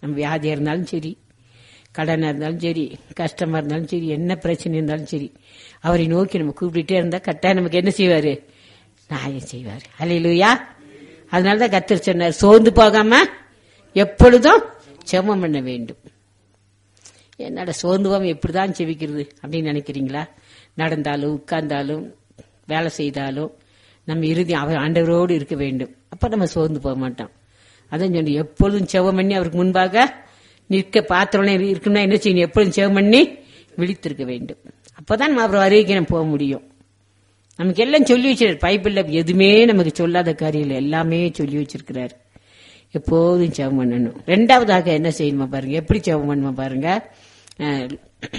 நம்ம வியாதியா இருந்தாலும் சரி கடனா இருந்தாலும் சரி கஷ்டமா இருந்தாலும் சரி என்ன பிரச்சனை இருந்தாலும் சரி அவரை நோக்கி நம்ம கூப்பிட்டுட்டே இருந்தா கட்டாயம் நமக்கு என்ன செய்வாரு நியாயம் செய்வாரு அலையிலுயா அதனாலதான் கத்தர் சொன்னார் சோர்ந்து போகாம எப்பொழுதும் செமம் பண்ண வேண்டும் என்னடா சோர்ந்து போகாம எப்படிதான் செவிக்கிறது அப்படின்னு நினைக்கிறீங்களா நடந்தாலும் உட்கார்ந்தாலும் வேலை செய்தாலும் நம்ம இறுதி அவர் ஆண்டவரோடு இருக்க வேண்டும் அப்ப நம்ம சோர்ந்து போக மாட்டோம் அதான் சொல்லி எப்பொழுதும் செவம் பண்ணி அவருக்கு முன்பாக நிற்க பாத்திரம் இருக்கணும்னா என்ன செய்யணும் எப்பொழுதும் செவம் பண்ணி விழித்திருக்க வேண்டும் அப்பதான் நம்ம அவர் வருகைக்கு நம்ம போக முடியும் நமக்கு எல்லாம் சொல்லி வச்சிருக்காரு பைபிள்ல எதுவுமே நமக்கு சொல்லாத காரியம் இல்லை எல்லாமே சொல்லி வச்சிருக்கிறாரு எப்போதும் ஜெபம் பண்ணணும் ரெண்டாவதாக என்ன செய்யணுமா பாருங்க எப்படி ஜெபம் பண்ணுமா பாருங்க அஹ்,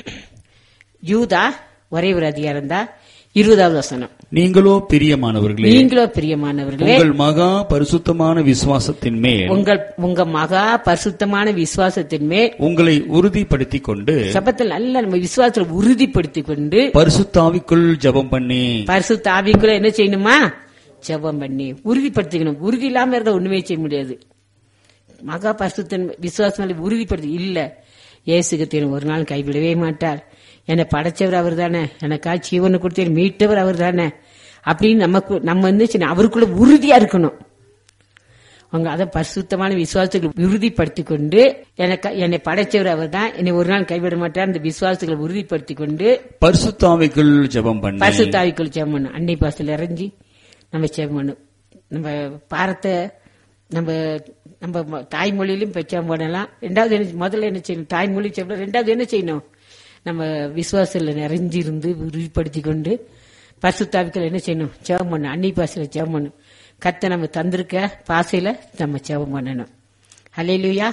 யூதா ஒரே ஒரு அதிகாரம் தான் இருபதாவது வசனம் நீங்களோ பிரியமானவர்களே நீங்களோ பிரியமானவர்களே உங்கள் மகா பரிசுத்தமான விசுவாசத்தின் மேல் உங்கள் உங்க மகா பரிசுத்தமான விசுவாசத்தின் மேல் உங்களை உறுதிப்படுத்திக் கொண்டு சபத்தில் நல்ல நம்ம விசுவாசத்தில் உறுதிப்படுத்திக் கொண்டு பரிசுத்தாவிக்குள் ஜெபம் பண்ணி பரிசுத்த ஆவிக்குள்ள என்ன செய்யணுமா ஜெபம் பண்ணி உறுதிப்படுத்திக்கணும் உறுதி இல்லாம இருந்தா ஒண்ணுமே செய்ய முடியாது மகா பரிசுத்தன் விசுவாசம் உறுதிப்படுத்தி இல்ல இயேசுகத்தின் ஒரு நாள் கைவிடவே மாட்டார் என்னை படைச்சவர் அவர் தானே எனக்கா ஜீவனை கொடுத்தேன் மீட்டவர் அவர் தானே அப்படின்னு நமக்கு நம்ம வந்து சின்ன- அவருக்குள்ள உறுதியா இருக்கணும் அவங்க அதை பரிசுத்தமான விசுவாசத்துக்கு உறுதிப்படுத்திக் கொண்டு எனக்கு என்னை படைச்சவர் அவர் தான் என்னை ஒரு நாள் கைவிட மாட்டார் அந்த விசுவாசத்துகளை உறுதிப்படுத்திக் கொண்டு பரிசுத்தாவிக்குள் ஜெபம் பண்ணி பரிசுத்தாவிக்குள் ஜெபம் பண்ணும் அன்னை பாசல் இறங்கி நம்ம ஜெபம் பண்ணும் நம்ம பாரத்தை நம்ம நம்ம ம- தாய்மொழியிலும் இப்போ ஜெபம் பண்ணலாம் ரெண்டாவது என்ன முதல்ல என்ன செய்யணும் தாய்மொழி ஜெபம் ரெண்டாவது என்ன செய்யணும் நம்ம விசுவாசத்தில் நிறைஞ்சிருந்து உறுதிப்படுத்தி கொண்டு பரிசுத்தாவிக்குள் என்ன செய்யணும் ஜெபம் பண்ணணும் அன்னை பாசையில் ஜெபம் பண்ணணும் கத்தை நம்ம தந்திருக்க பாசையில நம்ம ஜெபம் பண்ணணும் ஹalleluya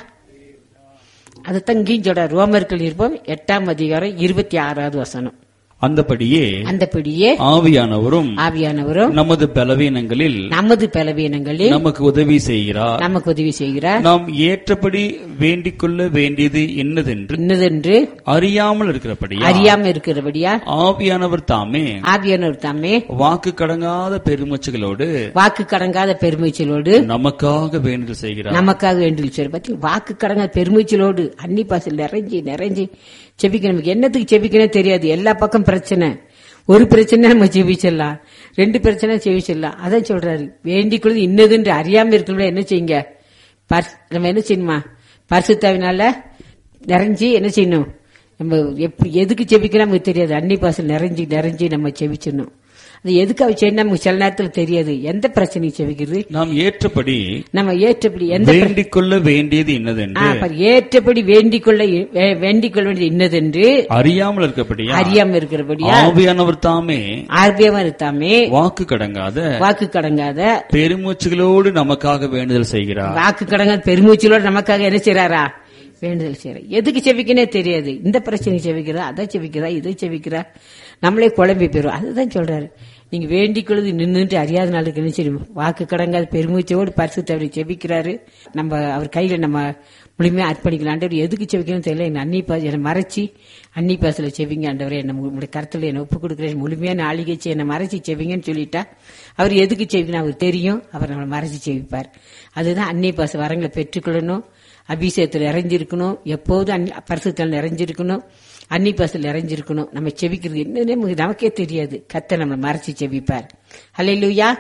அதுதான் இங்கேயும் சொல்ற ரோமர்கள் இருப்போம் எட்டாம் அதிகாரம் இருபத்தி ஆறாவது வசனம் அந்தபடியே அந்தபடியே ஆவியானவரும் ஆவியானவரும் நமது பலவீனங்களில் நமது பலவீனங்களில் நமக்கு உதவி செய்கிறார் நமக்கு உதவி செய்கிறார் நாம் ஏற்றபடி வேண்டிக் கொள்ள வேண்டியது என்னதென்று இன்னதென்று அறியாமல் இருக்கிறபடியா அறியாம இருக்கிறபடியா ஆவியானவர் தாமே ஆவியானவர் தாமே வாக்கு கடங்காத பெருமச்சுகளோடு வாக்கு கடங்காத பெருமைச்சலோடு நமக்காக வேண்டுதல் செய்கிறார் நமக்காக வேண்டில் சரி பத்தி வாக்கு கடங்காத பெருமைச்சலோடு அன்னி பாசல் நிறைஞ்சி நிறைஞ்சி செபிக்கணும் நமக்கு என்னத்துக்கு செபிக்கணும் தெரியாது எல்லா பக்கம் பிரச்சனை ஒரு பிரச்சனை நம்ம ஜெபிச்சிடலாம் ரெண்டு பிரச்சனை ஜெபிச்சிடலாம் அதான் சொல்றாரு வேண்டிக் கொள்வது இன்னதுன்று அறியாம இருக்கணும் என்ன செய்யுங்க பரிசு- நம்ம என்ன செய்யணுமா பரிசுத்தாவினால நிறைஞ்சி என்ன செய்யணும் நம்ம எப்படி எதுக்கு ஜெபிக்கணும் நமக்கு தெரியாது அன்னி பாசல் நிறைஞ்சி நிறைஞ்சி நம்ம ஜெபிச்சிடணும் அது எதுக்கு அவ செய்யணும் நமக்கு சில நேரத்தில் தெரியாது எந்த பிரச்சனையும் ஜெபிக்கிறது நாம் ஏற்றபடி நம்ம ஏற்றபடி எந்த பிர- வேண்டிக் கொள்ள வேண்டியது ஆ, என்னதென்று பாரு, ஏற்றபடி வேண்டிக் கொள்ள வே- வேண்டிக் கொள்ள வேண்டியது இன்னதென்று அறியாமல் இருக்கிறபடியா அறியாம இருக்கிறபடியா ஆவியானவர் தாமே ஆர்பியமா இருத்தாமே வாக்கு கடங்காத வாக்கு கடங்காத பெருமூச்சுகளோடு நமக்காக வேண்டுதல் செய்கிறார் வாக்கு கடங்காத பெருமூச்சிலோட நமக்காக என்ன செய்றாரா வேண்டுதல் செய்யற எதுக்கு செவிக்கனே தெரியாது இந்த பிரச்சனை செவிக்கிறா அதை செவிக்கிறா இதை செவிக்கிறா நம்மளே குழம்பி போயிரும் அதுதான் சொல்றாரு நீங்க வேண்டிக் கொள்வது நின்றுட்டு அறியாத நாளுக்கு என்ன செய்யும் வாக்கு கடங்காத பெருமூச்சோடு பரிசு தவறி செபிக்கிறாரு நம்ம அவர் கையில நம்ம முழுமையா அர்ப்பணிக்கலாம் ஆண்டவர் எதுக்கு செவிக்கணும் தெரியல என் அன்னி பாச என்னை மறைச்சி அன்னி பாசல செவிங்க ஆண்டவரே என்ன உங்களுடைய கருத்துல என்ன ஒப்பு கொடுக்குறேன் முழுமையான ஆளிகைச்சு என்னை மறைச்சி செவிங்கன்னு சொல்லிட்டா அவர் எதுக்கு செவிக்கணும் அவருக்கு தெரியும் அவர் நம்மளை மறைச்சி செவிப்பார் அதுதான் அன்னி பாச வரங்களை பெற்றுக்கொள்ளணும் அபிஷேகத்தில் நிறைஞ்சிருக்கணும் எப்போதும் அன்னி பரிசுத்தில் நிறைஞ்சிருக்கணும் அன்னி பாசல் நிறைஞ்சிருக்கணும் நம்ம செவிக்கிறது என்னன்னு நமக்கு- நமக்கே தெரியாது கத்த நம்மளை மறைச்சி செவிப்பார் ஹalleluya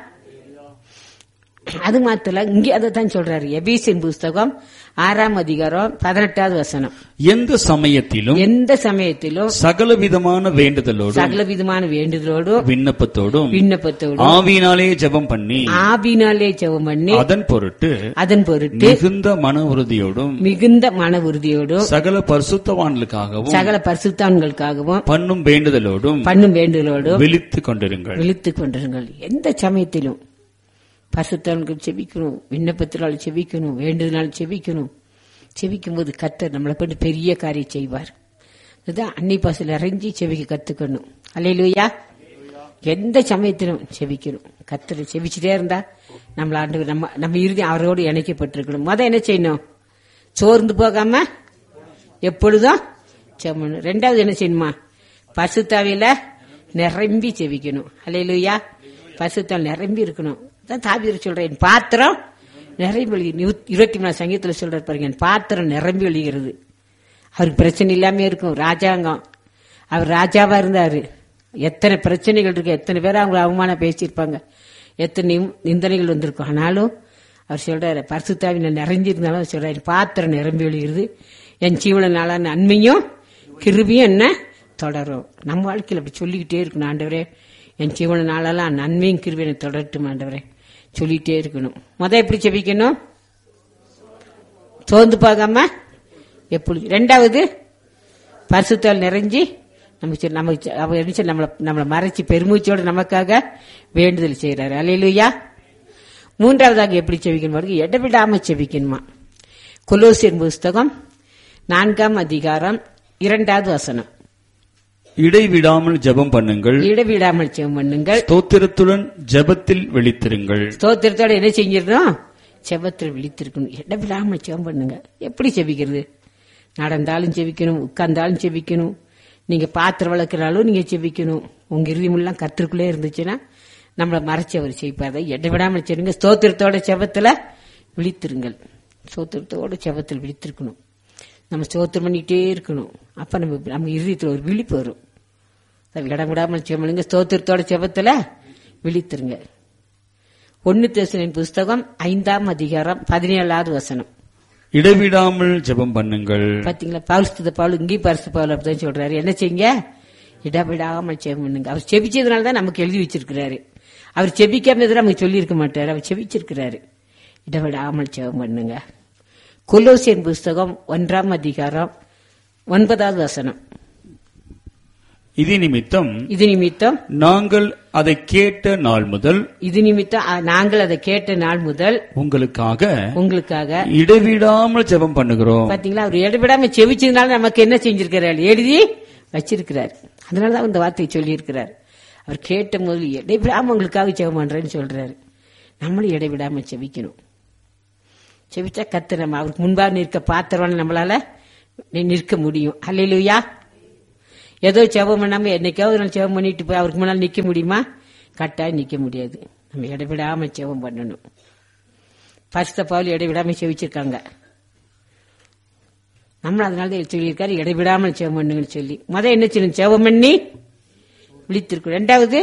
அது மாத்திர இங்கே அதை தான் சொல்றாரு எபீசின் புஸ்தகம் ஆறாம் அதிகாரம் பதினெட்டாவது வசனம் எந்த சமயத்திலும் எந்த சமயத்திலும் சகல விதமான வேண்டுதலோடும் சகல விதமான வேண்டுதலோடும் விண்ணப்பத்தோடும் விண்ணப்பத்தோடும் ஆவியினாலே ஜெபம் பண்ணி ஆவினாலே ஜெபம் பண்ணி அதன் பொருட்டு அதன் பொருட்டு மிகுந்த மன உறுதியோடும் மிகுந்த மன உறுதியோடும் சகல பரிசுத்தவான்களுக்காகவும் சகல பரிசுத்தான்களுக்காகவும் பண்ணும் வேண்டுதலோடும் பண்ணும் வேண்டுதலோடும் விழித்துக் கொண்டிருங்கள் விழித்துக் கொண்டிருங்கள் எந்த சமயத்திலும் பரிசுத்தான்கள் செபிக்கணும் விண்ணப்பத்தினால் செபிக்கணும் வேண்டுதனால் செபிக்கணும் செபிக்கும் போது கத்தர் நம்மளை கொண்டு பெரிய காரியம் செய்வார் அதுதான் அன்னி பாசல் இறங்கி செவிக்க கத்துக்கணும் அல்லையிலுயா எந்த சமயத்திலும் செபிக்கணும் கத்தரை செபிச்சுட்டே இருந்தா நம்மள ஆண்டு நம்ம நம்ம இறுதி அவரோடு இணைக்கப்பட்டிருக்கணும் முத என்ன செய்யணும் சோர்ந்து போகாம எப்பொழுதும் செம்மணும் ரெண்டாவது என்ன செய்யணுமா பசுத்தாவில நிரம்பி செவிக்கணும் அல்லையிலுயா பசுத்தால் நிரம்பி இருக்கணும் தான் தாவிர சொல்றேன் பாத்திரம் நிரம்பி ஒழுகி இருபத்தி மூணாம் சங்கீதத்துல சொல்றாரு பாருங்க என் பாத்திரம் நிரம்பி ஒழிகிறது அவருக்கு பிரச்சனை இல்லாம இருக்கும் ராஜாங்கம் அவர் ராஜாவா இருந்தாரு எத்தனை பிரச்சனைகள் இருக்கு எத்தனை பேர் அவங்களை அவமானம் பேசியிருப்பாங்க எத்தனை நிம்- நிந்தனைகள் வந்திருக்கும் ஆனாலும் அவர் சொல்றாரு பரிசுத்தாவின நிறைஞ்சிருந்தாலும் அவர் சொல்றாரு பாத்திரம் நிரம்பி ஒழிகிறது என் ஜீவன நாளான நன்மையும் கிருபியும் என்ன தொடரும் நம்ம வாழ்க்கையில் அப்படி சொல்லிக்கிட்டே இருக்கணும் ஆண்டவரே என் ஜீவன நாளெல்லாம் நன்மையும் கிருபியும் தொடரட்டும் ஆண்டவரே சொல்லிட்டே இருக்கணும் முத எப்படி செபிக்கணும் சோர்ந்து பார்க்காம எப்படி ரெண்டாவது பரிசுத்தால் நிறைஞ்சி நமக்கு சொல்- நமக்கு சொ- அவர் என்ன சொல்லி நம்மளை நம்மளை மறைச்சு பெருமூச்சோடு நமக்காக வேண்டுதல் செய்யறாரு அலையிலுயா மூன்றாவதாக எப்படி செபிக்கணும் பாருங்க, இடைவிடாம செபிக்கணுமா கொலோசியன் புஸ்தகம் நான்காம் அதிகாரம் இரண்டாவது வசனம் இடைவிடாமல் ஜெபம் பண்ணுங்கள் இடைவிடாமல் செபம் பண்ணுங்கள் ஸ்தோத்திரத்துடன் ஜெபத்தில் விழித்திருங்கள் ஸ்தோத்திரத்தோட என்ன செஞ்சிடணும் செபத்தில் விழித்திருக்கணும் இடவிடாம செபம் பண்ணுங்க எப்படி செபிக்கிறது நடந்தாலும் செபிக்கணும் உட்கார்ந்தாலும் செபிக்கணும் நீங்க பாத்திரம் வளர்க்கறாலும் நீங்க செபிக்கணும் உங்க இறுதிமெல்லாம் கத்திற்குள்ளே இருந்துச்சுன்னா நம்மளை மறைச்சு அவர் செய்ப்பாத இடவிடாமல் செய்யுங்க ஸ்தோத்திரத்தோட செபத்துல விழித்திருங்கள் ஸ்தோத்திரத்தோட செபத்தில் விழித்திருக்கணும் நம்ம ஸ்தோத்திரம் பண்ணிக்கிட்டே இருக்கணும் அப்ப நம்ம நம்ம இறுதியத்தில் ஒரு விழிப்பு வரும் அது இடம் விடாமல் செபலுங்க ஸ்தோத்திரத்தோட செபத்துல விழித்திருங்க ஒன்னு தேசனின் புஸ்தகம் ஐந்தாம் அதிகாரம் பதினேழாவது வசனம் இடைவிடாமல் ஜெபம் பண்ணுங்கள் பாத்தீங்களா பரிசுத்த பவுல் இங்கேயும் பரிசு பவுல் அப்படிதான் சொல்றாரு என்ன செய்யுங்க இடவிடாமல் செபம் பண்ணுங்க அவர் செபிச்சதுனால தான் நமக்கு எழுதி வச்சிருக்கிறாரு அவர் செபிக்காம இருந்தா நமக்கு சொல்லியிருக்க மாட்டாரு அவர் செபிச்சிருக்கிறாரு இடவிடாமல் செபம் பண்ணுங்க கொலோசியன் புஸ்தகம் ஒன்றாம் அதிகாரம் ஒன்பதாவது வசனம் இது நிமித்தம் இது நிமித்தம் நாங்கள் அதை கேட்ட நாள் முதல் இது நிமித்தம் அ, நாங்கள் அதை கேட்ட நாள் முதல் உங்களுக்காக உங்களுக்காக இடைவிடாமல் ஜெபம் பண்ணுகிறோம் பாத்தீங்களா அவர் எடுபடாம செவிச்சதுனால நமக்கு என்ன செஞ்சிருக்கிறார் எழுதி வச்சிருக்கிறார் அதனாலதான் இந்த வார்த்தையை சொல்லியிருக்கிறார் அவர் கேட்ட முதல் இடைவிடாம உங்களுக்காக செவம் பண்றேன்னு சொல்றாரு நம்மளும் இடைவிடாம செவிக்கணும் செவிச்சா கத்து நம்ம அவருக்கு முன்பாக நிற்க பாத்திரம் நம்மளால நி- நிற்க முடியும் அல்லையிலுயா ஏதோ செவம் பண்ணாம என்னைக்காவது நான் செவம் பண்ணிட்டு போய் அவருக்கு முன்னால் நிக்க முடியுமா கட்டாயம் நிக்க முடியாது நம்ம இடைவிடாம செவம் பண்ணணும் பரிசுத்த பவுல் இடைவிடாம செவிச்சிருக்காங்க நம்ம அதனால தான் சொல்லியிருக்காரு இடைவிடாமல் செவம் பண்ணுங்கன்னு சொல்லி முத என்ன செய்யணும் செவம் பண்ணி விழித்திருக்கும் ரெண்டாவது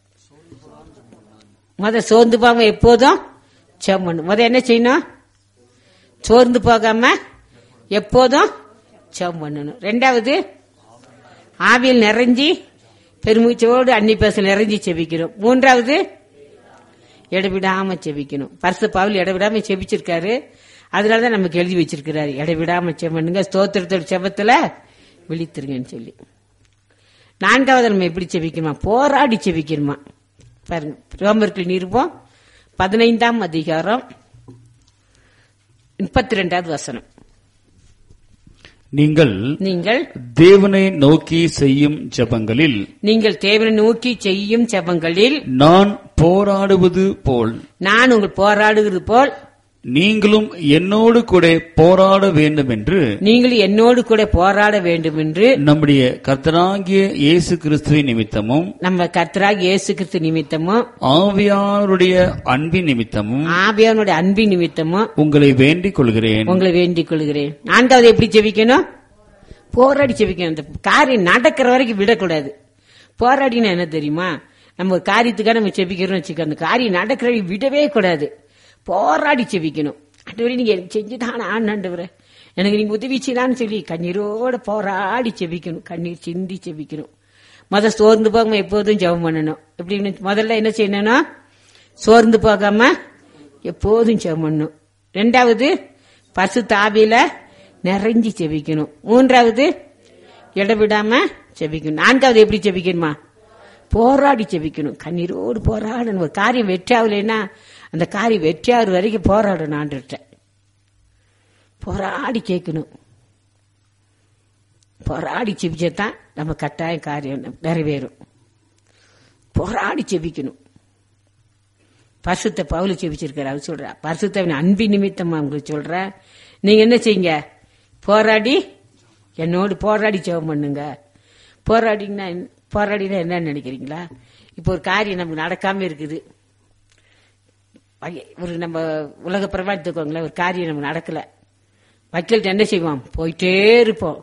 முத சோர்ந்து போகாம எப்போதும் செவம் பண்ணும் முத என்ன செய்யணும் சோர்ந்து போகாம எப்போதும் செவம் பண்ணணும் ரெண்டாவது ஆவியில் நிறைஞ்சி பெருமூச்சோடு அன்னி பேச நிறைஞ்சி செபிக்கிறோம் மூன்றாவது இடைவிடாம செபிக்கணும் பரிசு பவுல் இடைவிடாம செபிச்சிருக்காரு அதனாலதான் நமக்கு எழுதி வச்சிருக்கிறாரு இடைவிடாம செவனுங்க ஸ்தோத்திரத்தோட செபத்துல விழித்திருங்கன்னு சொல்லி நான்காவது நம்ம எப்படி செபிக்கணுமா போராடி செபிக்கணுமா பாருங்க ரோமர்கள் நிருபம் பதினைந்தாம் அதிகாரம் முப்பத்தி ரெண்டாவது வசனம் நீங்கள் நீங்கள் தேவனை நோக்கி செய்யும் ஜெபங்களில் நீங்கள் தேவனை நோக்கி செய்யும் செபங்களில் நான் போராடுவது போல் நான் உங்கள் போராடுகிறது போல் நீங்களும் என்னோடு கூட போராட வேண்டும் என்று நீங்கள் என்னோடு கூட போராட வேண்டும் என்று நம்முடைய கர்த்தராகிய இயேசு கிறிஸ்துவின் நிமித்தமும் நம்ம கர்த்தராக இயேசு கிறிஸ்து நிமித்தமும் ஆவியாருடைய அன்பின் நிமித்தமும் ஆபியானுடைய அன்பின் நிமித்தமும் உங்களை வேண்டிக் கொள்கிறேன் உங்களை வேண்டிக் கொள்கிறேன் நான்காவது எப்படி ஜெபிக்கணும் போராடி ஜெபிக்கணும் இந்த காரியம் நடக்கிற வரைக்கும் விடக்கூடாது போராடினா என்ன தெரியுமா நம்ம ஒரு காரியத்துக்காக நம்ம ஜெபிக்கிறோம் வச்சுக்க அந்த காரியம் நடக்கிற வரைக்கும் விடவே கூடாது போராடி ஜெபிக்கணும் ஆண்டவரே நீங்க எனக்கு செஞ்சுதான் ஆண்டவரே எனக்கு நீங்க உதவி செய்யலான்னு சொல்லி கண்ணீரோட போராடி ஜெபிக்கணும் கண்ணீர் சிந்தி ஜெபிக்கணும் முத சோர்ந்து போகாம எப்போதும் ஜெபம் பண்ணணும் எப்படி முதல்ல என்ன செய்யணும் சோர்ந்து போகாம எப்போதும் ஜெபம் பண்ணணும் ரெண்டாவது பசு தாவியில நிறைஞ்சி செபிக்கணும் மூன்றாவது இடவிடாம செபிக்கணும் நான்காவது எப்படி செபிக்கணுமா போராடி செபிக்கணும் கண்ணீரோடு போராடணும் ஒரு காரியம் வெற்றியாகலைன்னா அந்த காரியம் வெற்றியாகிற வரைக்கும் போராடணும் ஆண்டுகிட்ட போராடி கேட்கணும் போராடி செபிச்சதான் நம்ம கட்டாயம் காரியம் நிறைவேறும் போராடி செபிக்கணும் பரிசுத்த பவுல செபிச்சிருக்காரு அவர் சொல்ற பரிசுத்தவன் அன்பின் நிமித்தமா உங்களுக்கு சொல்ற நீங்க என்ன செய்யுங்க போராடி என்னோடு போராடி ஜெபம் பண்ணுங்க போராடிங்கன்னா என்ன- போராடினா என்னன்னு நினைக்கிறீங்களா இப்போ ஒரு காரியம் நமக்கு நடக்காம இருக்குது வகை- ஒரு நம்ம உலக பிரபலத்துக்கோங்களேன் ஒரு காரியம் நம்ம நடக்கல வக்கீல்கிட்ட என்ன செய்வோம் போயிட்டே இருப்போம்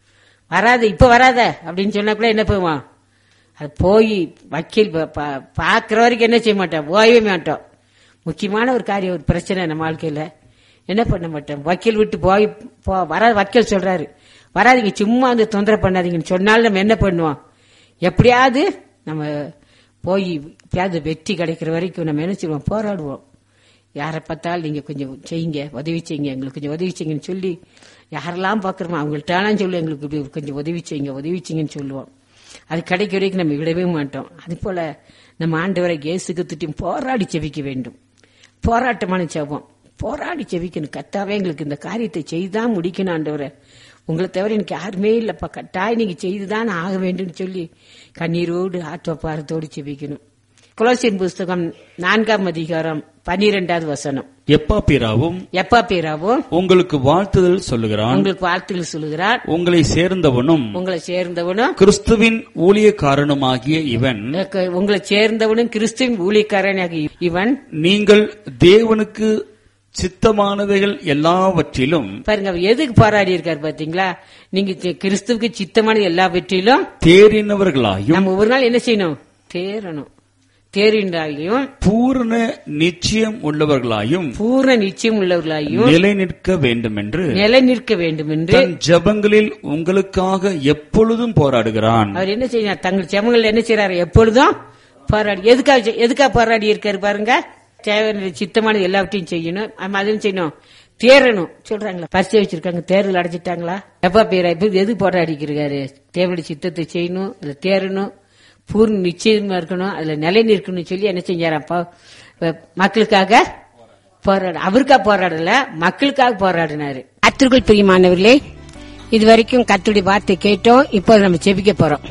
வராது இப்ப வராத அப்படின்னு சொன்னாக்குள்ள என்ன போவோம் அது போய் வக்கீல் பா- பா- பார்க்கிற வரைக்கும் என்ன செய்ய மாட்டோம் போயவே மாட்டோம் முக்கியமான ஒரு காரியம் ஒரு பிரச்சனை நம்ம வாழ்க்கையில என்ன பண்ண மாட்டோம் வக்கீல் விட்டு போய் போ வராது வக்கீல் சொல்றாரு வராதீங்க சும்மா வந்து தொந்தரவு பண்ணாதீங்கன்னு சொன்னாலும் நம்ம என்ன பண்ணுவோம் எப்படியாவது நம்ம போய் எப்படியாவது வெற்றி கிடைக்கிற வரைக்கும் நம்ம என்ன செய்வோம் போராடுவோம் யாரை பார்த்தாலும் நீங்க கொஞ்சம் செய்யுங்க உதவி செய்யுங்க எங்களுக்கு கொஞ்சம் உதவி செய்யுங்கன்னு சொல்லி யாரெல்லாம் பார்க்குறோமோ அவங்கள்ட்டாலும் சொல்லி எங்களுக்கு இப்படி கொஞ்சம் உதவி செய்யுங்க உதவி செய்யுங்கன்னு சொல்லுவோம் அது கிடைக்க வரைக்கும் நம்ம விடவே மாட்டோம் அது போல நம்ம ஆண்டவரை இயேசுக்கு திட்டம் போராடி செவிக்க வேண்டும் போராட்டமான செவம் போராடி செவிக்கணும் கத்தாவே எங்களுக்கு இந்த காரியத்தை செய்துதான் முடிக்கணும் ஆண்டவரை உங்களை தவிர எனக்கு யாருமே இல்லப்பா கட்டாயம் நீங்க செய்துதான் ஆக வேண்டும்னு சொல்லி கண்ணீரோடு ஆத்வப்பாரத்தோடு செவிக்கணும் குலோசின் புஸ்தகம் நான்காம் அதிகாரம் பன்னிரெண்டாவது வசனம் எப்பா பிராவும் எப்பா பேராவும் உங்களுக்கு வாழ்த்துதல் சொல்லுகிறான் உங்களுக்கு வாழ்த்துக்கள் சொல்லுகிறார் உங்களை சேர்ந்தவனும் உங்களை சேர்ந்தவனும் கிறிஸ்துவின் ஊழியக்காரனுமாகிய இவன் எனக்கு உங்களை சேர்ந்தவனும் கிறிஸ்துவின் ஊழியக்காரனாகிய இவன் நீங்கள் தேவனுக்கு சித்தமானவைகள் எல்லாவற்றிலும் பாருங்க அவர் எதுக்கு போராடி இருக்காரு பாத்தீங்களா நீங்க சி- கிறிஸ்துவுக்கு சித்தமான எல்லா வெற்றியிலும் தேறினவர்களாயும் நம்ம ஒரு நாள் என்ன செய்யணும் தேறணும் தேறின்றாலையும் பூரண நிச்சயம் உள்ளவர்களாயும் பூர்ண நிச்சயம் உள்ளவர்களாயும் நிலை நிற்க வேண்டுமென்று நிலை நிற்க வேண்டும் என்று தன் ஜெபங்களில் உங்களுக்காக எப்பொழுதும் போராடுகிறான் அவர் என்ன செய்யறார் தங்கள் ஜெபங்கள் என்ன செய்யறாரு எப்பொழுதும் போராடி எதுக்காக செய்- எதுக்காக போராடி இருக்காரு பாருங்க தேவையான சித்தமானது எல்லாவற்றையும் செய்யணும் ஆமா, அதுவும் செய்யணும் தேரணும் சொல்றாங்களா பரிசை வச்சிருக்காங்க தேர்தல் அடைச்சிட்டாங்களா எப்பா பேரா இப்ப எது போராடிக்கிறாரு தேவனுடைய சித்தத்தை செய்யணும் அதுல தேரணும் பூர்ண நிச்சயமா இருக்கணும் அதுல நிலை நிற்கணும்னு சொல்லி என்ன செஞ்சாராப்பா மக்களுக்காக போராட அவருக்காக போராடல மக்களுக்காக போராடினாரு கத்திற்குள் பிரியமானவர்களே இது வரைக்கும் கத்துடைய வார்த்தை கேட்டோம் இப்போ நம்ம செபிக்க போறோம்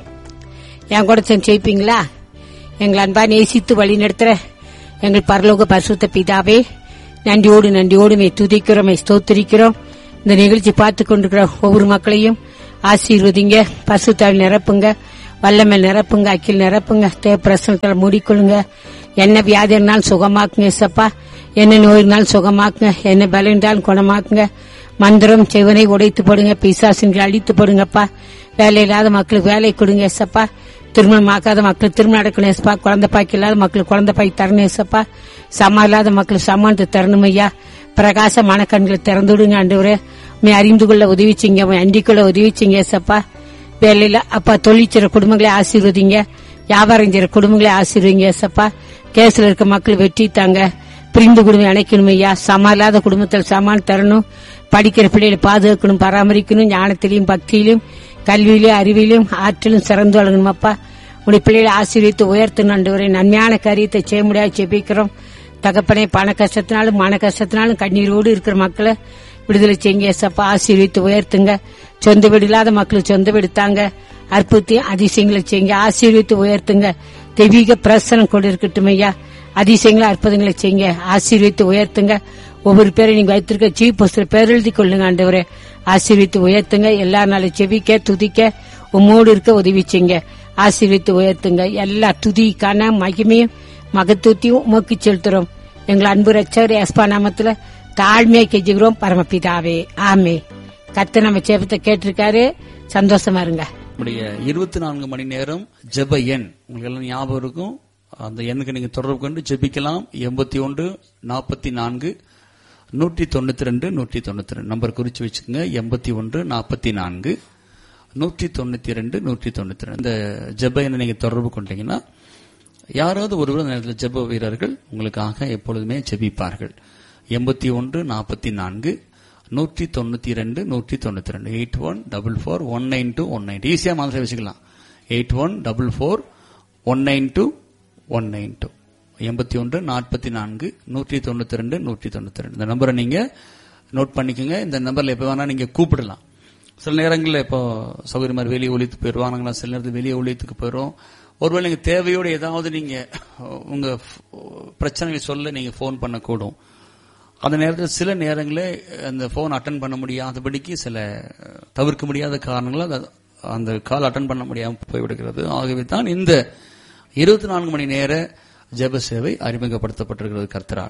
என் கூட சேர்ந்து ஜெயிப்பீங்களா எங்கள் அன்பா நேசித்து வழி நடத்துற எங்கள் பரலோக பரிசுத்த பிதாவே நன்றியோடு நன்றியோடு மே துதிக்கிறோம் மே ஸ்தோத்திரிக்கிறோம் இந்த நிகழ்ச்சி பார்த்து கொண்டிருக்கிற ஒவ்வொரு மக்களையும் ஆசீர்வதிங்க பசுத்தாள் நிரப்புங்க வல்லமேல் நிரப்புங்க அக்கில் நிரப்புங்க தேவப்பிரசனத்தில் மூடிக்கொள்ளுங்க என்ன வியாதி இருந்தாலும் சுகமாக்குங்க சப்பா என்ன நோய் இருந்தாலும் சுகமாக்குங்க என்ன பலம் இருந்தாலும் குணமாக்குங்க மந்திரம் செவனை உடைத்து போடுங்க பிசாசின்கள் அழித்து போடுங்கப்பா வேலை இல்லாத மக்களுக்கு வேலை கொடுங்க ஏசப்பா திருமணம் ஆக்காத மக்கள் திருமணம் நடக்கணும் ஏசப்பா குழந்தை பாய்க்கு இல்லாத மக்களுக்கு குழந்தை பாய்க்கு தரணும் ஏசப்பா சமா இல்லாத மக்களுக்கு சமானத்தை தரணும் ஐயா பிரகாசமான கண்களை திறந்து விடுங்க ஆண்டவரே உண்மை அறிந்து கொள்ள உதவிச்சிங்க உண்மை அண்டிக் கொள்ள உதவிச்சிங்க ஏசப்பா வேலையில அப்பா தொழில் செய்ற குடும்பங்களை ஆசீர்வதிங்க வியாபாரம் செய்யற குடும்பங்களை ஆசீர்வதிங்க ஏசப்பா கேஸ்ல இருக்க மக்கள் வெற்றி தாங்க பிரிந்து குடும்பம் இணைக்கணும் ஐயா சமா இல்லாத குடும்பத்தில் சமான் தரணும் படிக்கிற பிள்ளைகளை பாதுகாக்கணும் பராமரிக்கணும் ஞானத்திலையும் பக்தியிலும் கல்வியிலும் அறிவிலும் ஆற்றிலும் சிறந்து வழங்கணும் அப்பா உடைய பிள்ளைகளை ஆசீர்வித்து உயர்த்தணும் ஆண்டவரே நன்மையான காரியத்தை செய்ய முடியாது ஜெபிக்கிறோம் தகப்பனே பண கஷ்டத்தினாலும் மன கஷ்டத்தினாலும் கண்ணீரோடு இருக்கிற மக்களை விடுதலை செய்யுங்க ஏசப்பா ஆசீர்வித்து உயர்த்துங்க சொந்த வீடு இல்லாத மக்களுக்கு சொந்த வீடு தாங்க அற்புதத்தையும் அதிசயங்களை செய்யுங்க ஆசீர்வித்து உயர்த்துங்க தெய்வீக பிரசனம் கொண்டு இருக்கட்டும் ஐயா அதிசயங்களை அற்புதங்களை செய்யுங்க ஆசீர்வித்து உயர்த்துங்க ஒவ்வொரு பேரும் நீங்க வைத்திருக்க சீப் புஸ்தர் பேர் எழுதி கொள்ளுங்க ஆண்டவரே ஆசீர்வித்து உயர்த்துங்க எல்லா நாளும் செவிக்க துதிக்க உம்மோடு இருக்க உதவி செய்யுங்க ஆசீர்வித்து உயர்த்துங்க எல்லா துதிக்கான மகிமையும் மகத்துவத்தையும் உமக்கு செலுத்துறோம் எங்கள் அன்பு ரச்சவர் எஸ்பா நாமத்துல தாழ்மையை கெஞ்சுகிறோம் பரமபிதாவே ஆமே கத்து நம்ம சேபத்தை கேட்டிருக்காரு சந்தோஷமா இருங்க நம்முடைய இருபத்தி நான்கு மணி நேரம் ஜெப எண் உங்களுக்கு எல்லாம் ஞாபகம் இருக்கும் அந்த எண்ணுக்கு நீங்க தொடர்பு கொண்டு ஜெபிக்கலாம் எண்பத்தி ஒன்று நாற்பத்தி நான்கு நூற்றி தொண்ணூத்தி ரெண்டு நூற்றி தொண்ணூத்தி ரெண்டு நம்பர் குறிச்சு வச்சுக்கோங்க எண்பத்தி ஒன்று நாற்பத்தி நான்கு நூற்றி தொண்ணூத்தி ரெண்டு நூற்றி தொண்ணூத்தி ரெண்டு இந்த ஜெப எண்ணை நீங்க தொடர்பு கொண்டீங்கன்னா யாராவது ஒருவர் அந்த நேரத்தில் ஜெப வீரர்கள் உங்களுக்காக எப்பொழுதுமே ஜெபிப்பார்கள் எண்பத்தி ஒன்று நாற்பத்தி நான்கு நூற்றி தொண்ணூத்தி ரெண்டு நூற்றி தொண்ணூத்தி ரெண்டு eight one double four one nine two one nine ஈஸியா மாதிரி வச்சுக்கலாம் eight one double four one nine two one nine two எண்பத்தி ஒன்று நாற்பத்தி நான்கு நூற்றி தொண்ணூத்தி ரெண்டு நூற்றி தொண்ணூத்தி ரெண்டு இந்த நம்பரை நீங்க நோட் பண்ணிக்கோங்க இந்த நம்பர்ல எப்ப வேணா நீங்க கூப்பிடலாம் சில நேரங்களில் இப்போ சௌகரிய மாதிரி வெளியே ஒழித்து போயிடுவோம் நாங்களாம் சில நேரத்தில் வெளியே ஒழித்துக்கு போயிடுவோம் ஒருவேளை நீங்க தேவையோடு ஏதாவது நீங்க உங்க பிரச்சனைகளை சொல்ல நீங்க ஃபோன் பண்ணக்கூடும் அந்த நேரத்தில் சில நேரங்களில் அந்த ஃபோன் அட்டன் பண்ண முடியாதபடிக்கு சில தவிர்க்க முடியாத காரணங்களால் அது- அந்த கால் அட்டன் பண்ண முடியாமல் போய்விடுகிறது ஆகவே தான் இந்த இருபத்தி நான்கு மணி நேர ஜெப சேவை அறிமுகப்படுத்தப்பட்டிருக்கிறது கர்த்தரால்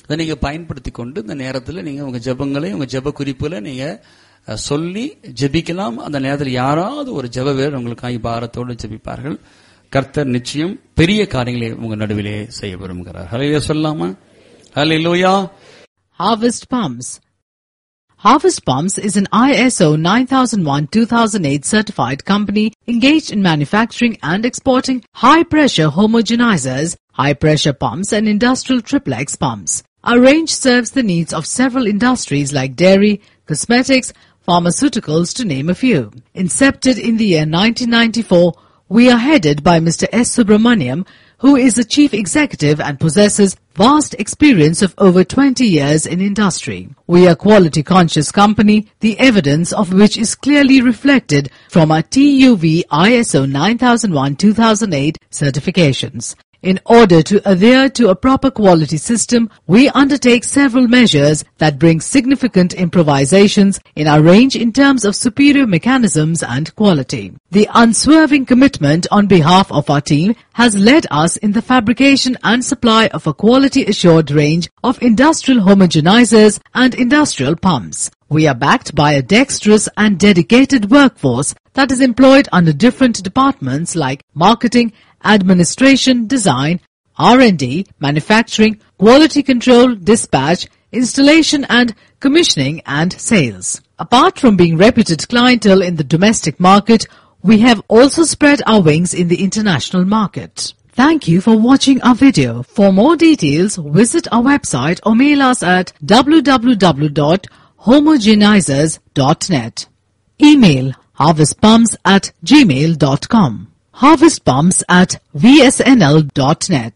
அதை நீங்க பயன்படுத்தி கொண்டு இந்த நேரத்தில் நீங்க உங்க ஜெபங்களை உங்க ஜெப குறிப்புல நீங்க அஹ், சொல்லி ஜெபிக்கலாம் அந்த நேரத்தில் யாராவது ஒரு ஜெப வீரர் உங்களுக்காக பாரத்தோடு ஜெபிப்பார்கள் கர்த்தர் நிச்சயம் பெரிய காரியங்களை உங்க நடுவிலே செய்ய விரும்புகிறார் ஹலையில சொல்லாமா ஹலையிலோயா Harvest Palms. Harvest Palms is an ISO 9001-2008 certified company engaged in manufacturing and exporting high-pressure homogenizers, high-pressure pumps and industrial triplex pumps. Our range serves the needs of several industries like dairy, cosmetics, pharmaceuticals to name a few. Incepted in the year 1994, we are headed by Mr. S. Subramaniam, who is the chief executive and possesses vast experience of over 20 years in industry. We are quality conscious company, the evidence of which is clearly reflected from our TUV ISO 9001-2008 certifications. In order to adhere to a proper quality system, we undertake several measures that bring significant improvisations in our range in terms of superior mechanisms and quality. The unswerving commitment on behalf of our team has led us in the fabrication and supply of a quality assured range of industrial homogenizers and industrial pumps. We are backed by a dexterous and dedicated workforce that is employed under different departments like marketing, administration, design, R&D, manufacturing, quality control, dispatch, installation and commissioning and sales. Apart from being reputed clientele in the domestic market, we have also spread our wings in the international market. Thank you for watching our video. For more details, visit our website or mail us at www.homogenizers.net. Email harvestpumps at gmail.com. Harvestpumps at vsnl.net.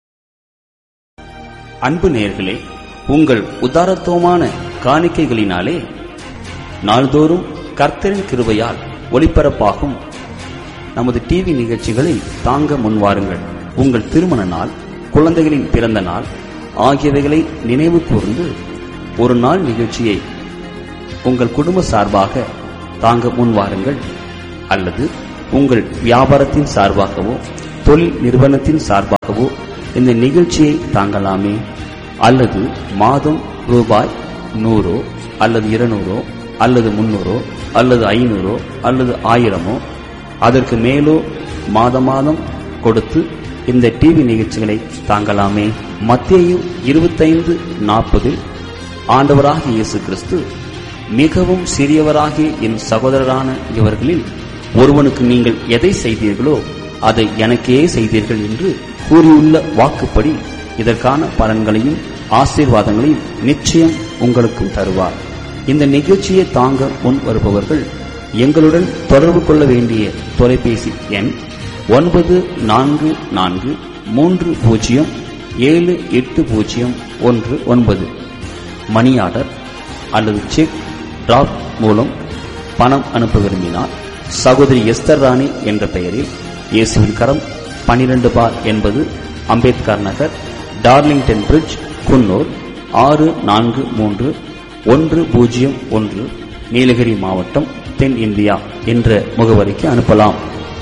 அன்பு நேயர்களே உங்கள் உதாரத்துவமான காணிக்கைகளினாலே நாள்தோறும் கர்த்தரின் கிருபையால் ஒளிபரப்பாகும் நமது TV நிகழ்ச்சிகளை தாங்க முன்வாருங்கள் உங்கள் திருமண நாள் குழந்தைகளின் பிறந்த நாள் ஆகியவைகளை நினைவு கூர்ந்து ஒரு நாள் நிகழ்ச்சியை உங்கள் குடும்ப சார்பாக தாங்க முன்வாருங்கள் அல்லது உங்கள் வியாபாரத்தின் சார்பாகவோ தொழில் நிறுவனத்தின் சார்பாகவோ இந்த நிகழ்ச்சியை தாங்கலாமே அல்லது மாதம் ரூபாய் நூறோ அல்லது இருநூறோ அல்லது முன்னூறோ அல்லது ஐநூறோ அல்லது ஆயிரமோ அதற்கு மேலோ மாத மாதம் கொடுத்து இந்த டிவி நிகழ்ச்சிகளை தாங்கலாமே மத்தேயு இருபத்தைந்து நாற்பதில் ஆண்டவராகிய இயேசு கிறிஸ்து மிகவும் சிறியவராகிய என் சகோதரரான இவர்களில் ஒருவனுக்கு நீங்கள் எதை செய்தீர்களோ அதை எனக்கே செய்தீர்கள் என்று கூறியுள்ள வாக்குப்படி இதற்கான பலன்களையும் ஆசீர்வாதங்களையும் நிச்சயம் உங்களுக்கும் தருவார் இந்த நிகழ்ச்சியை தாங்க முன் வருபவர்கள் எங்களுடன் தொடர்பு கொள்ள வேண்டிய தொலைபேசி எண் ஒன்பது நான்கு நான்கு மூன்று பூஜ்ஜியம் ஏழு எட்டு பூஜ்ஜியம் ஒன்று ஒன்பது மணி ஆர்டர் அல்லது செக் டிராப் மூலம் பணம் அனுப்ப விரும்பினால் சகோதரி எஸ்தர் ராணி என்ற பெயரில் இயேசுவின் கரம் பனிரெண்டு பார் என்பது அம்பேத்கர் நகர் டார்லிங்டன் பிரிட்ஜ் குன்னூர் ஆறு நான்கு மூன்று ஒன்று பூஜ்ஜியம் ஒன்று நீலகிரி மாவட்டம் தென் இந்தியா என்ற முகவரிக்கு அனுப்பலாம்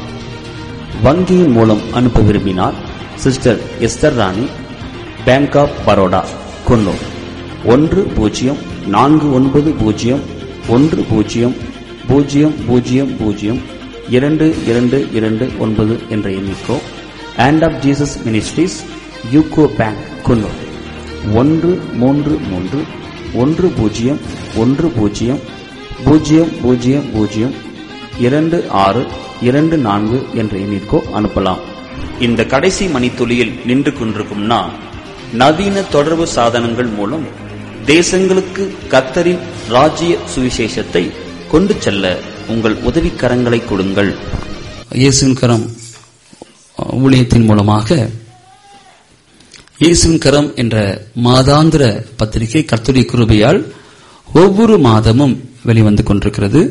வங்கியின் மூலம் அனுப்ப விரும்பினால் sister Esther Rani bank of Baroda Coonoor ஒன்று பூஜ்ஜியம் நான்கு ஒன்பது பூஜ்ஜியம் ஒன்று பூஜ்ஜியம் பூஜ்ஜியம் பூஜ்ஜியம் பூஜ்ஜியம் இரண்டு இரண்டு இரண்டு ஒன்பது என்ற எண்ணிக்கோ and of Jesus ministries UCO bank Coonoor ஒன்று மூன்று மூன்று ஒன்று பூஜ்ஜியம் ஒன்று பூஜ்ஜியம் பூஜ்ஜியம் பூஜ்ஜியம் பூஜ்ஜியம் இரண்டு ஆறு இரண்டு நான்கு என்ற எண்ணிற்கோ அனுப்பலாம் இந்த கடைசி மணித்துளியில் நின்று கொண்டிருக்கும் நான் நவீன தொடர்பு சாதனங்கள் மூலம் தேசங்களுக்கு கத்தரின் ராஜ்ய சுவிசேஷத்தை கொண்டு செல்ல உங்கள் உதவிக்கரங்களை கொடுங்கள் இயேசுவின் கரம் ஊழியத்தின் மூலமாக இயேசுவின் கரம் என்ற மாதாந்திர பத்திரிகை கர்த்தருடைய கிருபையால் ஒவ்வொரு மாதமும் வெளிவந்து கொண்டிருக்கிறது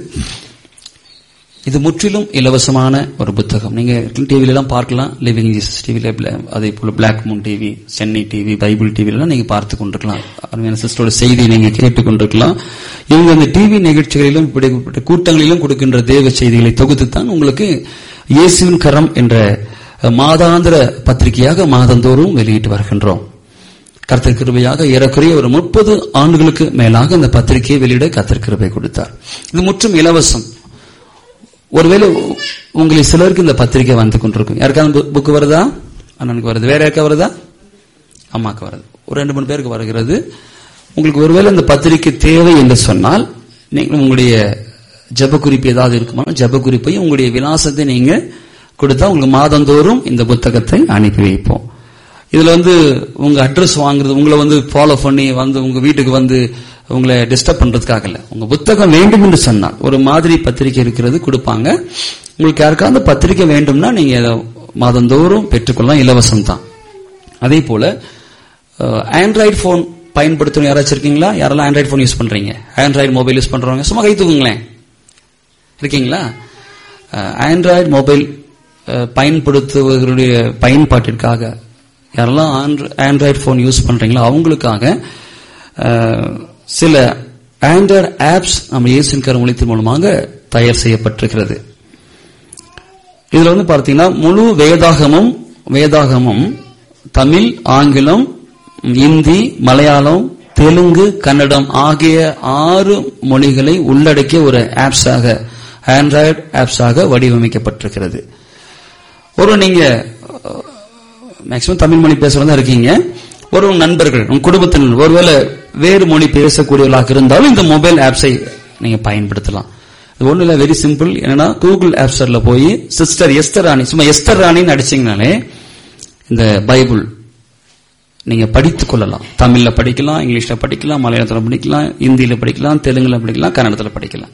இது முற்றிலும் இலவசமான ஒரு புத்தகம் நீங்க டிவில எல்லாம் பார்க்கலாம் லிவிங் ஜீசஸ் டிவில அதே போல black moon TV Chennai TV Bible TV எல்லாம் நீங்க பார்த்து கொண்டிருக்கலாம் அருமையான சிஸ்டரோட செய்தி நீங்க கேட்டுக் கொண்டிருக்கலாம் இவங்க அந்த டிவி நிகழ்ச்சிகளிலும் இப்படிப்பட்ட கூட்டங்களிலும் கொடுக்கின்ற தேவ செய்திகளை தொகுத்து தான் உங்களுக்கு இயேசுவின் கரம் என்ற மாதாந்திர பத்திரிகையாக மாதந்தோறும் வெளியிட்டு வருகின்றோம் கர்த்தர் கிருபையாக ஏறக்குறைய ஒரு முப்பது ஆண்டுகளுக்கு மேலாக இந்த பத்திரிகையை வெளியிட கர்த்தர் கிருபை கொடுத்தார் இது முற்றும் இலவசம் ஒருவேளை உ- உங்களில் சிலருக்கு இந்த பத்திரிகை வந்து கொண்டிருக்கும் யாருக்காவது புக் வருதா அண்ணனுக்கு வருது வேற யாருக்கா வருதா அம்மாக்கு வருது ஒரு ரெண்டு மூணு பேருக்கு வருகிறது உங்களுக்கு ஒருவேளை இந்த பத்திரிகை தேவை என்று சொன்னால் நீங்கள் உங்களுடைய ஜெப குறிப்பு ஏதாவது இருக்குமா ஜெப குறிப்பையும் உங்களுடைய விலாசத்தை நீங்க கொடுத்தா உங்களுக்கு மாதந்தோறும் இந்த புத்தகத்தை அனுப்பி வைப்போம் இதுல வந்து உங்க அட்ரஸ் வாங்குறது உங்களை வந்து ஃபாலோ பண்ணி வந்து உங்க வீட்டுக்கு வந்து உங்களை டிஸ்டர்ப் பண்றதுக்காக இல்ல உங்க புத்தகம் வேண்டும் என்று சொன்னால் ஒரு மாதிரி பத்திரிகை இருக்கிறது கொடுப்பாங்க உங்களுக்கு யாருக்காவது பத்திரிகை வேண்டும்னா நீங்க அதை மாதந்தோறும் பெற்றுக்கொள்ளலாம் இலவசம் தான் அதே போல ஆண்ட்ராய்டு போன் பயன்படுத்தணும் யாராச்சும் இருக்கீங்களா யாரெல்லாம் ஆண்ட்ராய்டு போன் யூஸ் பண்றீங்க ஆண்ட்ராய்டு மொபைல் யூஸ் பண்றவங்க சும்மா கை தூக்குங்களேன் இருக்கீங்களா ஆண்ட்ராய்டு மொபைல் பயன்படுத்துவதனுடைய பயன்பாட்டிற்காக யாரெல்லாம் ஆண்ட்ராய்டு போன் யூஸ் பண்றீங்களோ அவங்களுக்காக அஹ், சில ஆண்ட்ராய்டு ஆப்ஸ் நம்ம இயேசுவின் கருமொழித்தின் மூலமாக தயார் செய்யப்பட்டிருக்கிறது இதுல வந்து பார்த்தீங்கன்னா முழு வேதாகமும் வேதாகமும் தமிழ் ஆங்கிலம் இந்தி மலையாளம் தெலுங்கு கன்னடம் ஆகிய ஆறு மொழிகளை உள்ளடக்கிய ஒரு ஆப்ஸாக ஆண்ட்ராய்டு ஆப்ஸாக வடிவமைக்கப்பட்டிருக்கிறது ஒரு நீங்க மேக்சிமம் தமிழ் மொழி பேசுறதா இருக்கீங்க ஒரு உங்க நண்பர்கள் உங்க குடும்பத்தினர் ஒருவேளை வேறு மொழி பேசக்கூடியவர்களாக இருந்தாலும் இந்த மொபைல் ஆப்ஸை நீங்க பயன்படுத்தலாம் இது ஒண்ணு இல்ல வெரி சிம்பிள் என்னன்னா கூகுள் ஆப் ஸ்டோர்ல போய் சிஸ்டர் எஸ்தர் ராணி சும்மா எஸ்தர் ராணின்னு அடிச்சீங்கனாலே இந்த பைபிள் நீங்க படித்துக் கொள்ளலாம் தமிழ்ல படிக்கலாம் இங்கிலீஷ்ல படிக்கலாம் மலையாளத்துல படிக்கலாம் இந்தியில படிக்கலாம் தெலுங்குல படிக்கலாம் கன்னடத்துல படிக்கலாம்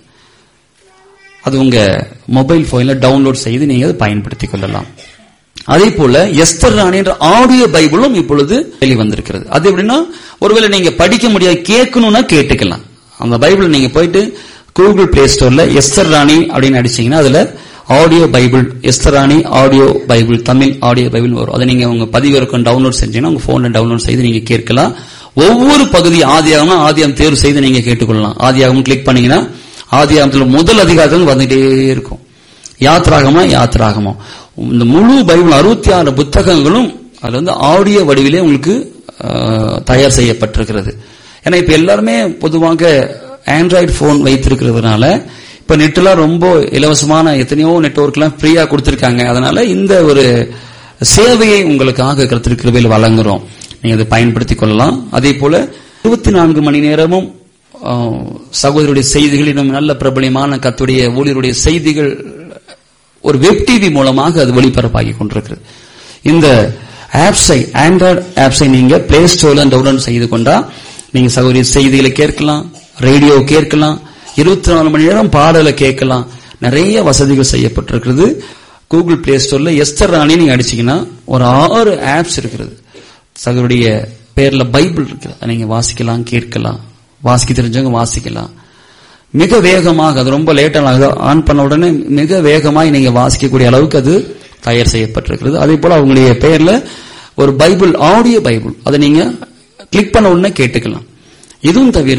அது உங்க மொபைல் போன்ல டவுன்லோட் செய்து நீங்க அதை பயன்படுத்திக் கொள்ளலாம் அதே போல எஸ்தர் ராணி என்ற ஆடியோ பைபிளும் இப்பொழுது வெளிவந்திருக்கிறது அது எப்படின்னா ஒருவேளை நீங்க படிக்க முடியாது கேட்கணும்னா கேட்டுக்கலாம் அந்த பைபிள் நீங்க போயிட்டு கூகுள் பிளே ஸ்டோர்ல எஸ்தர் ராணி அப்படின்னு அடிச்சீங்கன்னா அதுல audio Bible Esther Rani audio Bible Tamil audio Bible வரும் அதை நீங்க உங்க பதிவிறக்கம் டவுன்லோட் செஞ்சீங்கன்னா உங்க போன்ல டவுன்லோட் செய்து நீங்க கேட்கலாம் ஒவ்வொரு பகுதி ஆதியாகம்னா ஆதியாகம் தேர்வு செய்து நீங்க கேட்டுக்கொள்ளலாம் ஆதியாகம் கிளிக் பண்ணீங்கன்னா ஆதியாகத்துல முதல் அதிகாரத்தில் வந்துட்டே இருக்கும் யாத்ராகமா யாத்ராகமா இந்த முழு பைபிள் அறுபத்தி ஆறு புத்தகங்களும் அதுல வந்து ஆடியோ வடிவிலே உங்களுக்கு ஆஹ், தயார் செய்யப்பட்டிருக்கிறது ஏன்னா இப்ப எல்லாருமே பொதுவாக ஆண்ட்ராய்டு போன் வைத்திருக்கிறதுனால இப்ப நெட்லாம் ரொம்ப இலவசமான எத்தனையோ நெட்வொர்க்லாம் ஃப்ரீயா கொடுத்திருக்காங்க அதனால இந்த ஒரு சேவையை உங்களுக்காக கருத்திருக்கிறவையில் வழங்குறோம் நீங்க அதை பயன்படுத்திக் கொள்ளலாம் அதே போல இருபத்தி நான்கு மணி நேரமும் ஆஹ், சகோதரருடைய செய்திகள் இன்னும் நல்ல பிரபலியமான கத்துடைய ஊழியருடைய செய்திகள் ஒரு வெப் டிவி மூலமாக அது ஒளிபரப்பாகி கொண்டிருக்கிறது இந்த ஆப்ஸை ஆண்ட்ராய்டு ஆப்ஸை நீங்க பிளே ஸ்டோர்ல டவுன்லோட் செய்து கொண்டா நீங்க சகோதரி செய்திகளை கேட்கலாம் ரேடியோ கேட்கலாம் இருபத்தி நாலு மணி நேரம் பாடலை கேட்கலாம் நிறைய வசதிகள் செய்யப்பட்டிருக்கிறது கூகுள் பிளே ஸ்டோர்ல எஸ்தர் ராணி நீங்க அடிச்சீங்கன்னா ஒரு ஆறு ஆப்ஸ் இருக்கிறது சகோதரிய பேர்ல பைபிள் இருக்குது அதை நீங்க வாசிக்கலாம் கேட்கலாம் வாசிக்க தெரிஞ்சவங்க வாசிக்கலாம் மிக வேகமாக அது ரொம்ப லேட்டாக ஆன் பண்ண உடனே மிக வேகமாக நீங்க வாசிக்கக்கூடிய அளவுக்கு அது தயார் செய்யப்பட்டிருக்கிறது அதே போல அவங்களுடைய பெயர்ல ஒரு பைபிள் ஆடியோ பைபிள் அதை நீங்க கிளிக் பண்ண உடனே கேட்டுக்கலாம் இதுவும் தவிர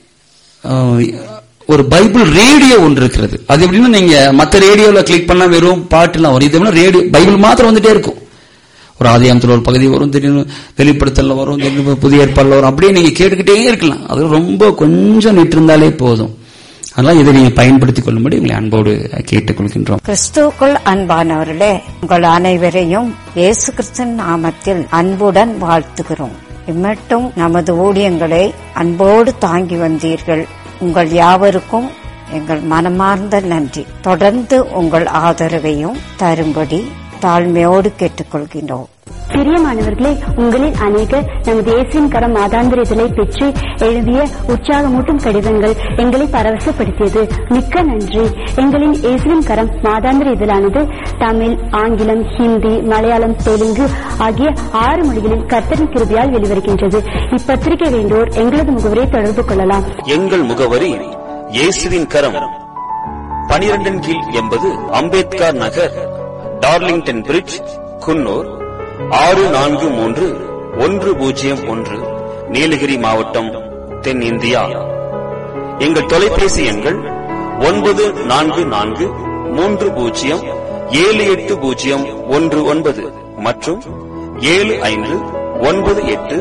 அஹ், ஒரு பைபிள் ரேடியோ ஒன்று இருக்கிறது அது எப்படின்னா நீங்க மத்த ரேடியோல கிளிக் பண்ணா வெறும் பாட்டுலாம் வரும் இது ரேடியோ பைபிள் மாத்திரம் வந்துட்டே இருக்கும் ஒரு ஆதியாமத்தில் ஒரு பகுதி வரும் திடீர்னு வெளிப்படுத்தல வரும் திடீர்னு புதிய ஏற்பாடுல வரும் அப்படியே நீங்க கேட்டுக்கிட்டே இருக்கலாம் அது ரொம்ப கொஞ்சம் நிட்டிருந்தாலே போதும் அதனால இதை நீங்க பயன்படுத்திக் கொள்ளும்படி உங்களை அன்போடு கேட்டுக்கொள்கின்றோம் கிறிஸ்துவுக்குள் அன்பானவர்களே உங்கள் அனைவரையும் இயேசு கிறிஸ்துவின் நாமத்தில் அன்புடன் வாழ்த்துகிறோம் இம்மட்டும் நமது ஊழியங்களை அன்போடு தாங்கி வந்தீர்கள் உங்கள் யாவருக்கும் எங்கள் மனமார்ந்த நன்றி தொடர்ந்து உங்கள் ஆதரவையும் தரும்படி தாழ்மையோடு கேட்டுக்கொள்கின்றோம் பிரியமானவர்களே உங்களில் அநேகர் நமது இயேசுவின் கரம் மாதாந்திர இதழை பெற்று எழுதிய உற்சாகமூட்டும் கடிதங்கள் எங்களை பரவசப்படுத்தியது மிக்க நன்றி எங்களின் இயேசுவின் கரம் மாதாந்திர இதழானது தமிழ் ஆங்கிலம் ஹிந்தி மலையாளம் தெலுங்கு ஆகிய ஆறு மொழிகளில் கர்த்தரின் கிருபியால் வெளிவருகின்றது இப்பத்திரிகை வேண்டோர் எங்களது முகவரை தொடர்பு கொள்ளலாம் எங்கள் முகவரி இயேசுவின் கரம் பனிரெண்டின் கீழ் எண்பது அம்பேத்கர் நகர் டார்லிங்டன் பிரிட்ஜ் குன்னூர் ஆறு நான்கு மூன்று ஒன்று பூஜ்ஜியம் ஒன்று நீலகிரி மாவட்டம் தென்னிந்தியா எங்கள் தொலைபேசி எண்கள் ஒன்பது நான்கு நான்கு மூன்று பூஜ்ஜியம் ஏழு எட்டு பூஜ்ஜியம் ஒன்று ஒன்பது மற்றும் ஏழு ஐந்து ஒன்பது எட்டு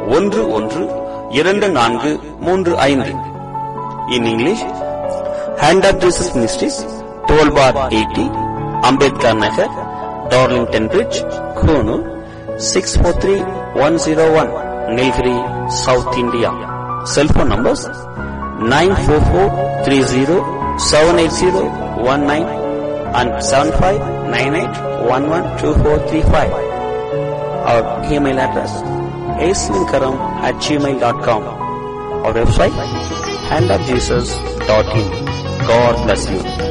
ஒன்று ஒன்று இரண்டு நான்கு மூன்று ஐந்து in English hand of Jesus ministries twelve bar eighty Ambedkar Nagar Darlington bridge Coonoor six four three one zero one Nilgiri south India cellphone numbers nine four four three zero seven eight zero one nine and seven five nine eight one one two four three five our email address asinkaram at gmail.com our website handofjesus.in god bless you